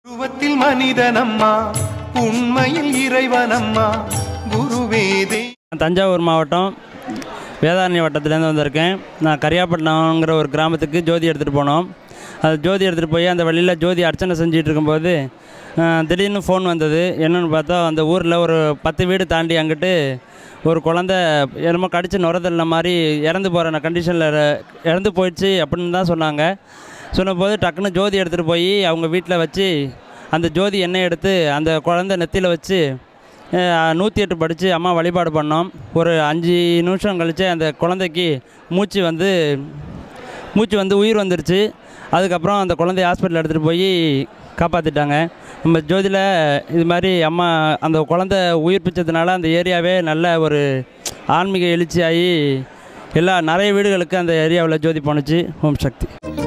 உருவத்தில் மனிதனம்மா உண்மையில் இறைவனம்மா குருவேதே நான் தஞ்சாவூர் மாவட்டம் வேதாரண்ய வட்டத்துலேருந்து வந்திருக்கேன் நான் கரியாப்பட்டினங்கிற ஒரு கிராமத்துக்கு ஜோதி எடுத்துகிட்டு போனோம் அது ஜோதி எடுத்துகிட்டு போய் அந்த வழியில் ஜோதி அர்ச்சனை செஞ்சுட்டு இருக்கும்போது அஹ், திடீர்னு ஃபோன் வந்தது என்னென்னு பார்த்தா அந்த ஊரில் ஒரு பத்து வீடு தாண்டி அங்கிட்டு ஒரு குழந்த என்னமோ கடிச்சு நுரதல்ல மாதிரி இறந்து போகிற கண்டிஷனில் இறந்து போயிடுச்சு அப்படின்னு தான் சொன்னாங்க சொன்னபோது டக்குன்னு ஜோதி எடுத்துகிட்டு போய் அவங்க வீட்டில் வச்சு அந்த ஜோதி எண்ணெய் எடுத்து அந்த குழந்தை நெத்தியில் வச்சு நூற்றி எட்டு படித்து அம்மா வழிபாடு பண்ணோம் ஒரு அஞ்சு நிமிஷம் கழித்து அந்த குழந்தைக்கு மூச்சு வந்து மூச்சு வந்து உயிர் வந்துருச்சு அதுக்கப்புறம் அந்த குழந்தைய ஹாஸ்பிட்டல் எடுத்துகிட்டு போய் காப்பாற்றிட்டாங்க நம்ம ஜோதியில் இது மாதிரி அம்மா அந்த குழந்தை உயிர் பிச்சதுனால அந்த ஏரியாவே நல்ல ஒரு ஆன்மீக எழுச்சியாகி எல்லா நிறைய வீடுகளுக்கு அந்த ஏரியாவில் ஜோதி போணுச்சு ஓம் சக்தி